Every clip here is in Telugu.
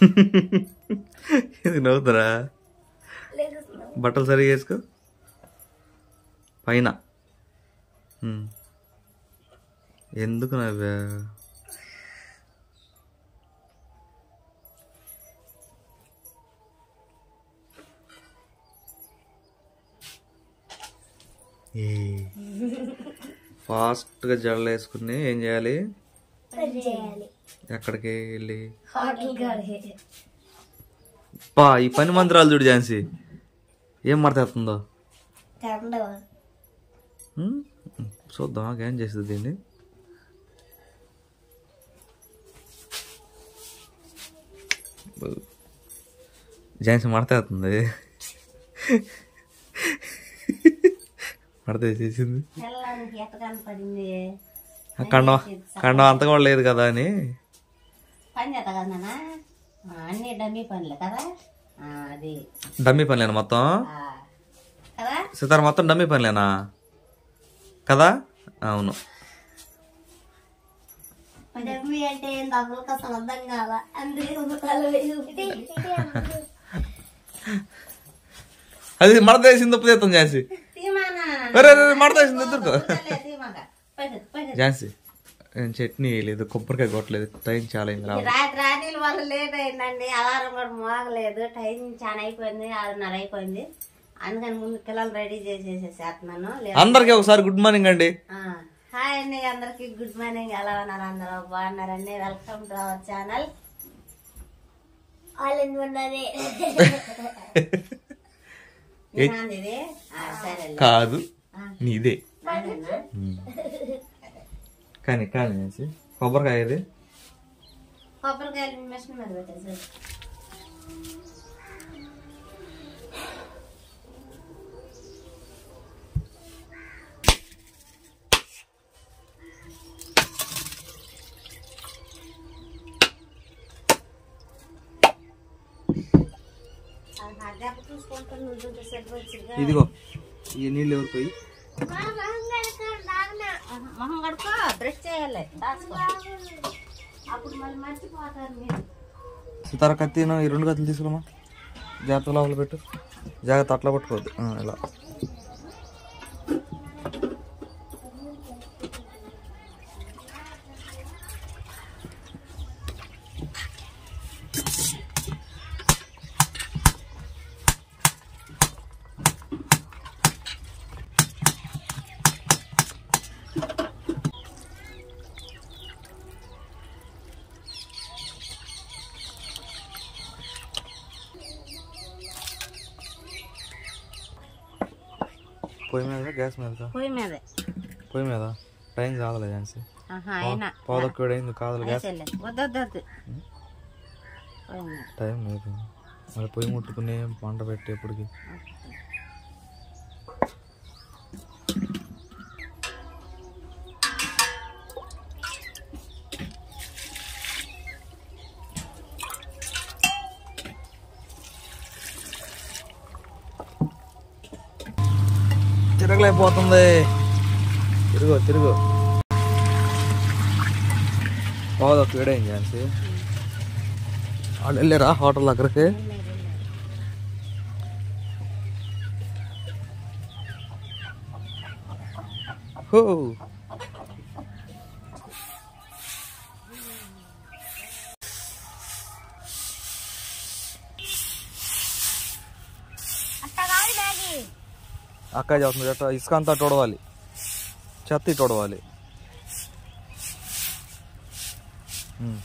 ఇది నవ్వుతారా లేదు అసలు. బట్టలు సరిగా వేసుకో పైన ఉమ్. ఎందుకు నవ్వా ఏ ఫాస్ట్గా జడలు వేసుకుని ఏం చేయాలి పని చేయాలి ఎక్కడికి వెళ్ళి హోటల్ కాడికి పా ఈ పని మంత్రాలు చూడు ఝాన్సీ ఏం మాట్లాడుతుందో కండవ ఉమ్, చూద్దాం ఏం చేస్తుంది దీన్ని ఝాన్సీ మాట్లాడుతుంది మడత చేసింది తెల్లానికి ఎట్ట కనపడింది ఆ కండం కండం అంతగా కూడా లేదు కదా అని పని చేత కదా నాన్న? ఆ, అన్ని డమ్మీ పనులు కదా ఆ, అది డమ్మీ పనిలేనా మొత్తం ఆ, కదా సితార మొత్తం డమ్మీ పనిలేనా కదా అవును డమ్మీ అంటే ఏంది అసలు అసలు అర్థం కాల అందుకే ముఖాలు వేసి అది మడత వేసింది ఉప్పు చేస్తాం ఝాన్సీ తీమానా అరే అరే, అరే, మడత వేసింది ఎదురుకో తీమాక పైకి పైకి ఝాన్సీ నేను చట్నీ వేయలేదు కొబ్బరికాయ కొట్టలేదు టైం చాలా అయింది రావాలి రాత్రి రాత్రి వల్ల లేట్ అయిందండి అలారం కూడా మోగలేదు టైం చాలా అయిపోయింది ఆరున్నర అయిపోయింది అందుకని ముందు పిల్లలు రెడీ చేసేసేస్తున్నాను లే- అందరికీ ఒకసారి గుడ్ మార్నింగ్ అండి ఆ, హాయ్ అండి అందరికి గుడ్ మార్నింగ్ ఎలా ఉన్నారు అందరూ బాగున్నారండి welcome to our channel all in one అది ఇది ఆ, సరే కాదు నీదే నాదేనా? కానీ కానీ ఝాన్సీ కొబ్బరికాయ ఇది కొబ్బరికాయలు మిషన్ మీద పెట్టేసి చూసుకుంటూ నువ్వు చూస్తే సరిపోతుందిగా. ఇదిగో ఈ నీళ్ళు ఎవరు పోయి మొహం కడుకో బ్రష్ చేయాలి దాచుకో అప్పుడు మళ్ళీ మర్చిపోతారు మీరు సితార కత్తిను ఈ రెండు కత్తులు తీసుకురామా జాగ్రత్త లోపల పెట్టు జాగ్రత్త అట్లా పట్టుకోవద్దు ఆ, ఇలా పొయ్యి మీద గ్యాస్ మీద పొయ్యి మీదే పొయ్యి మీద టైం కావాలి ఝాన్సీ ఆహా అయినా పాదొక్కడు అయింది కాదు గ్యాస్ వేసేలే వద్దు వద్దు వద్దు పొయ్యి మీద టైం లేదు మరి పొయ్యి ముట్టుకుని వంట పెట్టేప్పటికి తిరగలేకపోతుంది తిరుగు తిరుగు పాదొక్క వీడేం ఝాన్సీ వాళ్ళు వెళ్ళారా హోటల్ దగ్గరికి హో అక్క చెప్తుంది అట్ట ఇసుక అంతా తొడవాలి చెత్త తొడవాలి ఉమ్.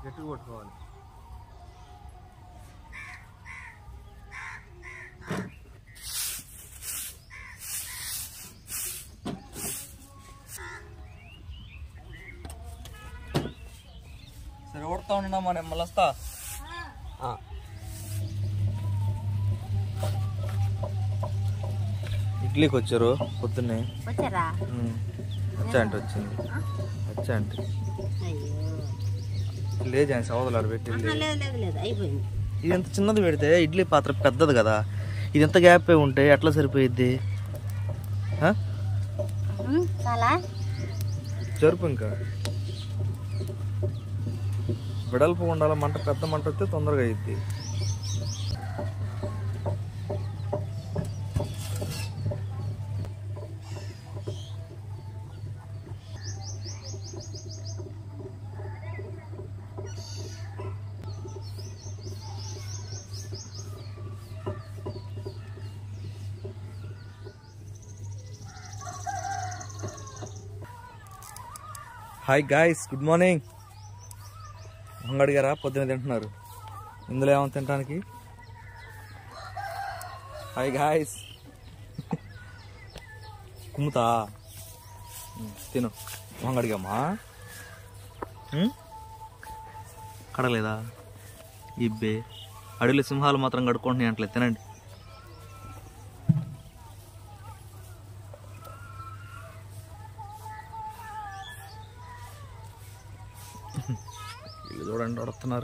గట్టిగా పట్టుకోవాలి సరే కొడతా ఉన్నా మన మళ్ళీ వస్తా ఆ. ఇడ్లీకి వచ్చారు పొద్దున్నే వచ్చారా ఉమ్. వచ్చా అంటే వచ్చింది వచ్చా అంటే అయ్యో లేదు అని సవదలాడు పెట్టి ఆహా, లేదు లేదు లేదు అయిపోయింది ఇది ఎంత చిన్నది పెడితే ఇడ్లీ పాత్ర పెద్దది కదా ఇది ఎంత గ్యాప్ ఉంటే ఎట్లా సరిపోయిద్ది ఆ? ఉమ్, చాలా జరుపు ఇంకా వెడల్పు ఉండాలి మంట పెద్ద మంట వస్తే తొందరగా అయ్యిద్ది హాయ్ గాయస్ గుడ్ మార్నింగ్ అంగడి గారా పొద్దున తింటున్నారు ఇందులో ఏమో తినడానికి హాయ్ గాయస్ కుమ్ముతా ఉమ్, తిను వంగడిగమ్మా కడలేదా ఇబ్బే అడవిలో సింహాలు మాత్రం కడుక్కుంటున్నాయి అంటలే తినండి వీళ్ళు చూడండి వడుతున్నారు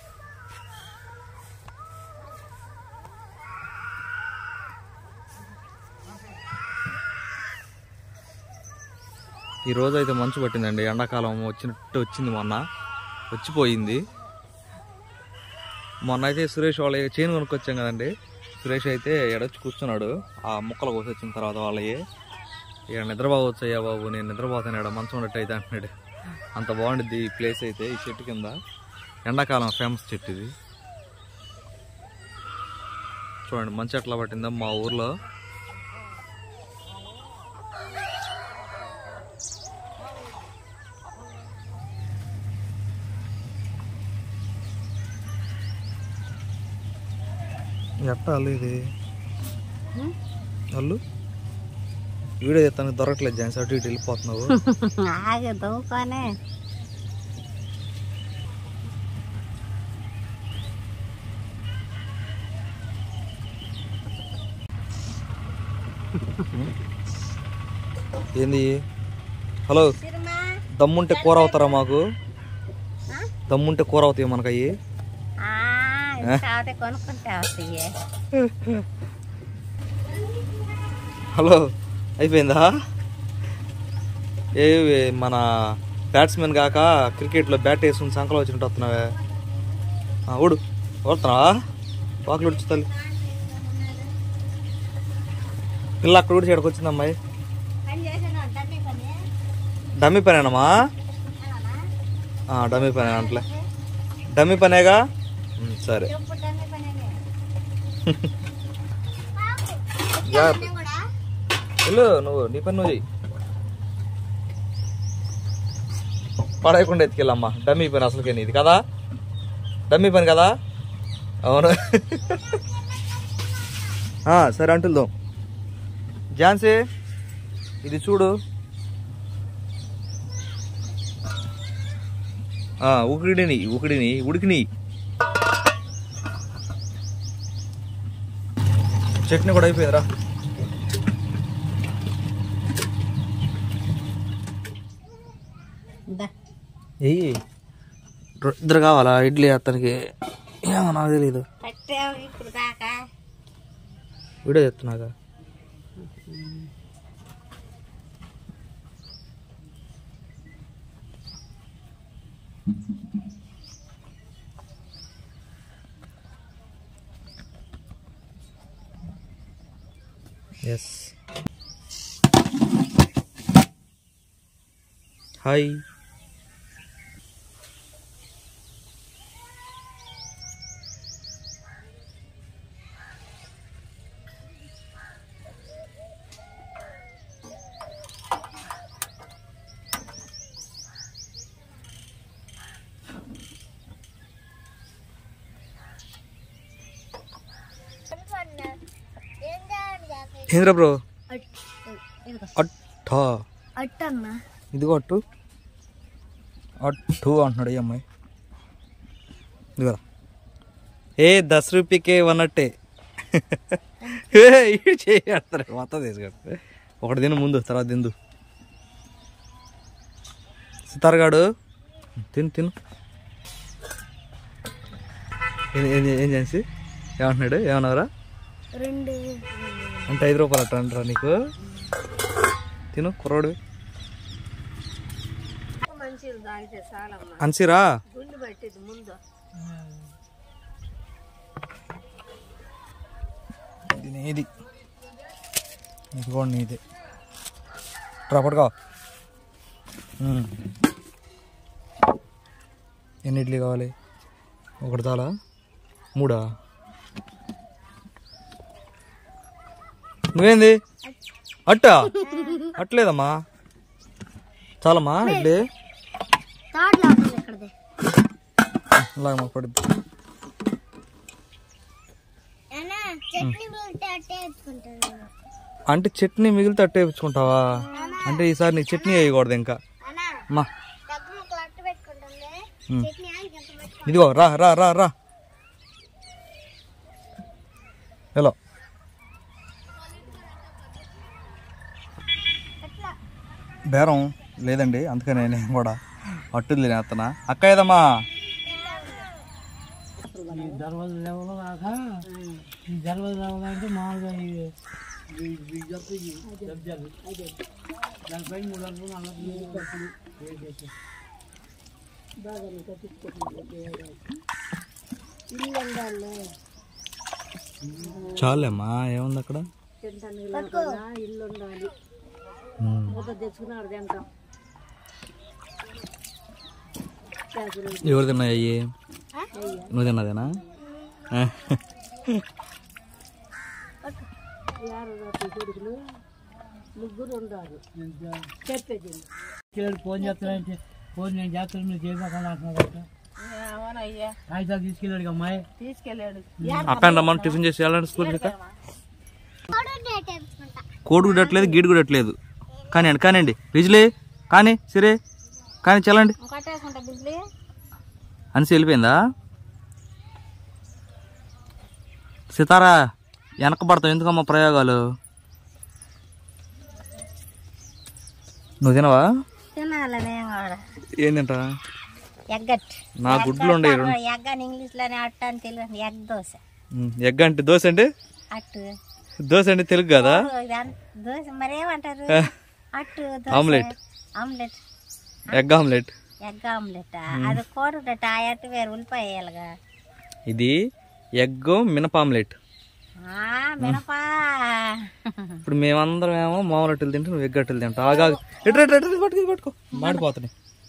ఈ రోజు అయితే మంచు పట్టిందండి ఎండాకాలం వచ్చినట్టు వచ్చింది మొన్న వచ్చిపోయింది మొన్న అయితే సురేష్ వాళ్ళ చైన్ కొనుక్కొచ్చాం కదండి సురేష్ అయితే ఎడొచ్చి కూర్చున్నాడు ఆ ముక్కలు కోసి వచ్చిన తర్వాత వాళ్ళవి ఇక నిద్రపోవచ్చు అయ్యా బాబు నేను నిద్రపోతాను ఇక్కడ మంచం ఉన్నట్టు అయితే అంటున్నాడు అంత బాగుండిద్ది ఈ ప్లేస్ అయితే ఈ చెట్టు కింద ఎండాకాలం ఫేమస్ చెట్టు ఇది చూడండి మంచి ఎట్లా పట్టిందా మా ఊర్లో ఎట్ట అల్లు ఇది ఉమ్, అల్లు వీడియో చేస్తానికి దొరకట్లేదు జాన్స్ అటు ఇటు వెళ్ళిపోతున్నావు ఆగే దవ్వుకోనే ఏంది హలో సిరిమా దమ్ముంటే కూర అవుతారా మాకు ఆ? దమ్ముంటే కూర అవుతాయి మనకు అయ్యి ఆ, ఇది కాకపోతే కొనుక్కుంటే వస్తాయి హలో అయిపోయిందా ఏ మన బ్యాట్స్మెన్ కాక క్రికెట్లో బ్యాట్ వేసుకుని సంకలో వచ్చినట్టు వస్తున్నావే ఆ, ఊడు ఓడుతున్నావా వాకులు ఉడుచు తల్లి పిల్ల అక్కడ ఊడి చెడకు వచ్చింది అమ్మాయి పని చేసాను డబ్బీ పని డమ్మీ పనేనమ్మా ఆ, డమ్మీ పనే అంటలే డమ్మీ పనేగా ఉమ్, సరే చెప్పు డబ్బీ పనేనే జాగ్రత్త కూడా వెళ్ళు నువ్వు నీ పని నువ్వు చెయ్యి పడేయకుండా ఎత్తుకెళ్ళమ్మా డమ్మీ పని అసలుకే నీది కదా డమ్మీ పని కదా అవును ఆ, సరే అంటుల్దాం ఝాన్సీ ఇది చూడు ఆ, ఉకిడిని ఉకిడిని ఉడికిని చట్నీ కూడా అయిపోయిందిరా దా ఎయ్యి ఇద్దరు కావాలా ఇడ్లీ అతనికి ఏమో నాకు తెలియదు పట్టావు ఇప్పుడు దాకా వీడియో చెప్తున్నాగా ఎస్ హాయ్ ఏంద్రా బ్రో ఇదిగో అట్టా అట్టన్నా ఇదిగో అట్టు అట్టు అంటున్నాడు ఈ అమ్మాయి ఇదిగోరా ఏ దస్ రూపీకే వన్ అట్టే చేస్తారు మొత్తం తీసుకుంటారు ఒకటి తిను ముందు తర్వాత తిందు సితారగాడు తిను తిను ఏం- ఏం ఏం చేసి ఏమంటున్నాడు ఏమన్నారా రెండు అంటే ఐదు రూపాయలు అట్ట అంటారా నీకు తిను కుర్రోడు మంచిది తాగితే చాలమ్మా అన్సిరా గుండు పట్టింది ముందు ఇది నీది ఇది కూడా నీది రా పట్టుకో ఉమ్. ఎన్ని ఇడ్లీ కావాలి ఒకటి చాలా మూడా నువ్వేంది అట్టా అట్లేదమ్మా చాలమ్మా ఇడ్లీ థర్డ్ లాస్ట్ ఇక్కడది అలాగే మాకు పడుద్ది అన్నా చట్నీ మిగిలితే అట్టే ఎత్తుకుంటాను అంటే చట్నీ మిగిలితే అట్టే వేయించుకుంటావా అంటే ఈసారి నీ చట్నీ వేయకూడదు ఇంకా అన్నా అమ్మా దగ్గర ముక్కలు అట్టు పెట్టుకుంటుంది ఉమ్. చట్నీ ఆగి ఎంత పెట్టుకుంటాను ఇదిగో రా రా రా రా హలో బేరం లేదండి అందుకని నేను కూడా అట్టు తినేస్తున్నా అక్క ఏదమ్మా చాలేమ్మా ఏముంది అక్కడ ఇల్లు ఉండాలి ఉమ్. ముద్ద తెచ్చుకున్నాడు తింటాం ఎవరు తిన్నాయి అయ్యి నువ్వు తిన్నదేనా ఆ. ముగ్గురు ఉండాలి చెప్పేది ఫోన్ చేస్తానంటే ఫోన్ నేను చేస్తాను నువ్వు చేయకుండా అంటున్నావు అవునయ్యా కాగితాలు తీసుకెళ్ళాడు అమ్మాయి తీసుకెళ్ళాడు అప్పని రమ్మని టిఫిన్ చేసి వెళ్ళండి స్కూల్కి ఇక. డేట్ వేసుకుంటా కోడి కూడా అట్లేదు గీడు కూడా అట్లేదు కానివ్వండి కానివ్వండి విజిలే కానీ సిరే కానీ చల్లండి కట్టేసుకుంటా బిజ్లీ అనిసి వెళ్ళిపోయిందా సితారా వెనక పడతావు ఎందుకమ్మా ప్రయోగాలు నువ్వు తినవా తినాలనే వాడ ఏం తింటా ఎగ్గట్ నా గుడ్లు ఉండే రెండు ఎగ్ అని ఇంగ్లీష్ లోనే అట్ట అని Telugu egg dosa um, egg అంటే దోశ అంటే అట్టు దోశ అంటే తెలుగు కదా ఓ, ఇది అన్- దోశ మరేమంటారు అట్టు dosa omelette. Omelette egg omelette egg omelette అది కోరుడట ఆ అట్టు వేరు ఉల్లిపాయ వేయాలిగా ఇది ఎగ్ మినప ఆమ్లెట్ ఆ, మినపా ఇప్పుడు మేమందరం ఏమో మామూలు అట్టలు తింటే నువ్వు ఎగ్ అట్టలు తింటావు ఆగా ఎటు ఎటు ఎటు పట్టుకో ఇది పట్టుకో మాడిపోతున్నాయి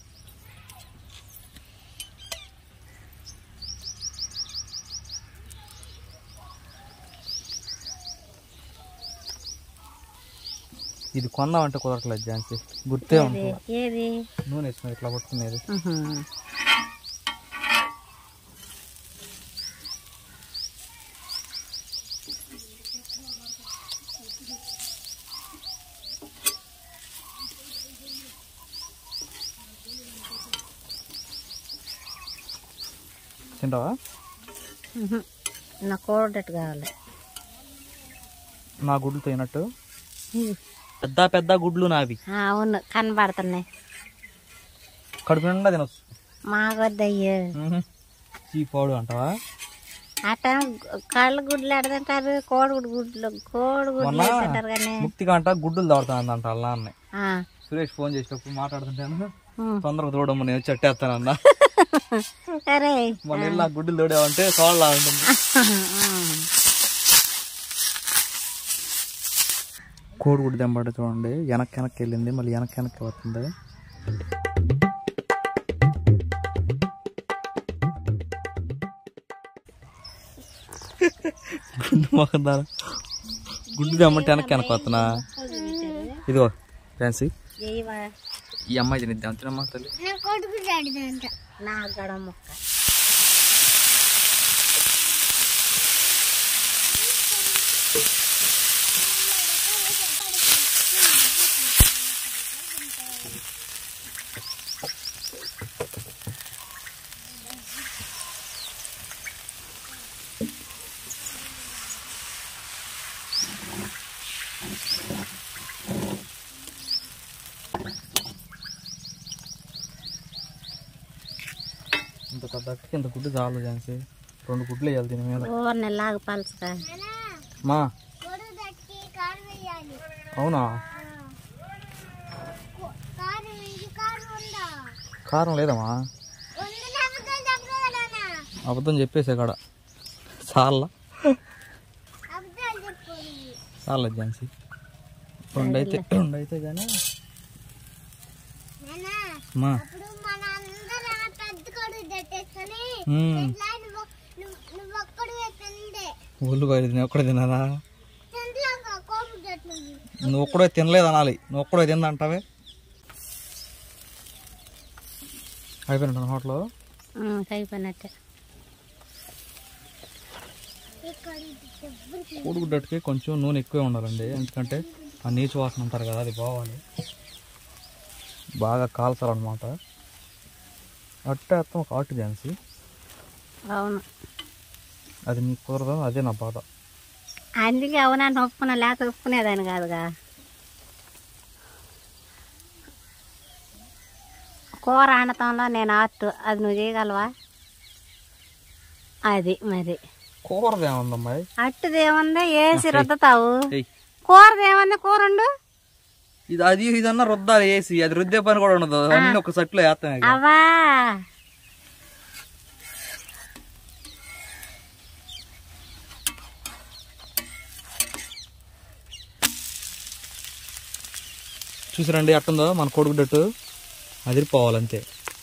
ఇది కొందామంటే కుదరట్లేదు ఝాన్సీ గుర్తే ఉంటుంది ఏది నూనె వేసిన ఇట్లా పట్టుకునేది తింటావా నాకు కోరుడట్టు కావాలి నా గుడ్లు తినట్టు పెద్ద పెద్ద గుడ్లు నావి ఆ, అవును కనబడుతున్నాయి కడుపు నిండా తినొచ్చు మాకొద్దయ్యో చీపాడు అంటావా అట్ట కళ్ళు గుడ్లు ఎడదంటారు కోడిగుడ్డు గుడ్లు కోడిగుడ్లు మొన్న తింటారు కానీ ముక్తిగా అంట గుడ్డులు దాడుతానందంట అలా అన్నాయి ఆ, సురేష్ ఫోన్ చేసేటప్పుడు మాట్లాడుతుంటాను ఉమ్. తొందరగా తోడమ్మ నేను చెట్టేస్తానన్న సరే మన ఇల్లు నాకు గుడ్డులు తోడేవంటే తోడలా ఉంటుంది కోడిగుడ్డు దెంబడి చూడండి వెనక్కి వెనక్కి వెళ్ళింది మళ్ళీ వెనక్కి వెనక్కి వస్తుంది గుడ్డు మొఖం దారా గుడ్డు దెమ్మంటే వెనక్కి వెనక్కి వస్తున్నా ఇదిగో ఫ్యాన్సీ జైవా ఈ అమ్మాయి తినిద్దాం తినమ్మా తల్లి నేను కొడుకు అడిదంట నా గడ ముక్క దక్కకి ఇంత గుడ్డు చాలు ఝాన్సీ రెండు గుడ్లు వేయాలి దీని మీద ఓవర్ని లాగా పలుచుక మా కొడు దట్టి కారు వేయాలి అవునా కారు ఇది కారు ఉందా కారం లేదమ్మా ఉంది లేకపోతే చెప్పలేదన్నా అబద్ధం చెప్పేసే కాడ చాలా అబద్ధాలు చెప్పుకోండి చాలా ఝాన్సీ రెండు అయితే రెండు అయితే కానీ నానా మా అప్పుడు మన అందరం పెద్ద కొడు దట్టేసుకొని మ్మ్. ఇట్లా నువ్వు నువ్వు నువ్వు ఒక్కడు తిండే ఉల్లిపాయలు నేను ఒక్కడే తినదా తింట్లో కోపు దట్టుంది నువ్వు ఒక్కడే తినలేదు అనాలి నువ్వు ఒక్కడే తిందంటావే అయిపోయినట్టు హోటల్ అయిపోయినట్టే ఇక్కడ ఇది దెబ్బలు కోడిగుడ్డకి కొంచెం నూనె ఎక్కువే ఉండాలండి ఎందుకంటే ఆ నీచు వాసన అంటారు కదా అది బావాలి బాగా కాల్చాలన్నమాట అట్టే అత్తం ఒక ఆటు ఝాన్సీ అవును అది నీకు కుదరదు అదే నా బాధ అందుకే అవునా ఒప్పుకున్నా లేక ఒప్పుకునేదాన్ని కాదుగా కూర వండటంలో నేను ఆర్ట్ అది నువ్వు చేయగలవా అది మరి కూరది ఏముందమ్మాయి అట్టుదేముంది వేసి రుద్దుతావు ఏయ్ కూరదేముంది కూర ఉండు ఇది అది ఇదన్నా రుద్దాలి వేసి అది రుద్దే పని కూడా ఉండదు అన్ని ఒక సట్లో వేస్తాం ఇక. అవా చూసారండి అట్టుందో మన కొడుకుడట్టు అదిరిపోవాలంతే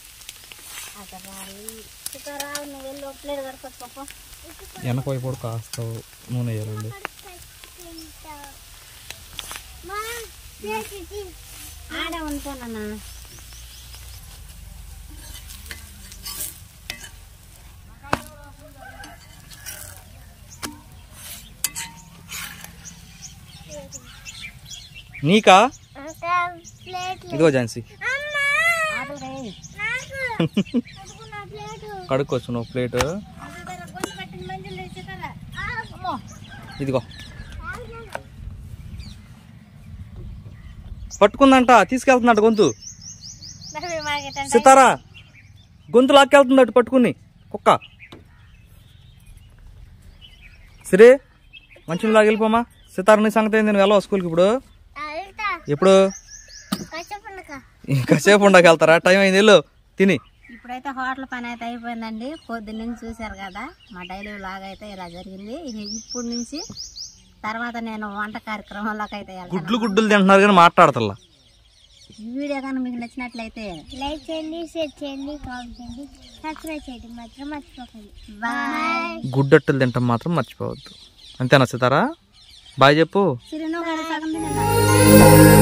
నువ్వు వెళ్ళి ఒప్పలేదు కడుకోకపో వెనక వైపు కూడా కాస్త నూనె వేయాలండి తింటా మా చేసి ఆడే ఉంటానన్నా నీకా ఇంకా ప్లేట్ ఇదిగో ఝాన్సీ అమ్మా ఆటలు నాకు అడుగున్న ప్లేట్ కడుక్కోవచ్చు నువ్వు ప్లేట్ గొంతు పట్టిన మందులు వేసి కదా అమ్మో ఇదిగో పట్టుకుందంట తీసుకెళ్తుందంట గొంతు సితారా గొంతు లాక్కెళ్తుందట పట్టుకుని కుక్క సరే మంచి లాగా వెళ్ళిపోమా సితార నీ సంగతి ఏంది నువ్వు వెళ్ళవా స్కూల్కి ఇప్పుడు వెళ్తా ఎప్పుడు కష్టపడక ఇంకాసేపు ఉండక వెళ్తారా టైం అయింది వెళ్ళు తిని ఇప్పుడైతే హోటల్ పని అయితే అయిపోయిందండి పొద్దున్న నుంచి చూశారు కదా మా డైలీ లాగా అయితే ఇలా జరిగింది ఇక ఇప్పుడు నుంచి తర్వాత నేను వంట కార్యక్రమంలోకి అయితే వెళ్తాను గుడ్లు గుడ్లు తింటున్నారు కానీ మాట్లాడతల్లా ఈ వీడియో కానీ మీకు నచ్చినట్లయితే లైక్ చేయండి షేర్ చేయండి కామెంట్ చేయండి సబ్స్క్రైబ్ చేయండి మాత్రం మర్చిపోకండి బాయ్ గుడ్డట్టులు తింటాం మాత్రం మర్చిపోవద్దు అంతేనా సితారా బాయ్ చెప్పు చిరునవ్వు కూడా సగం తినండి.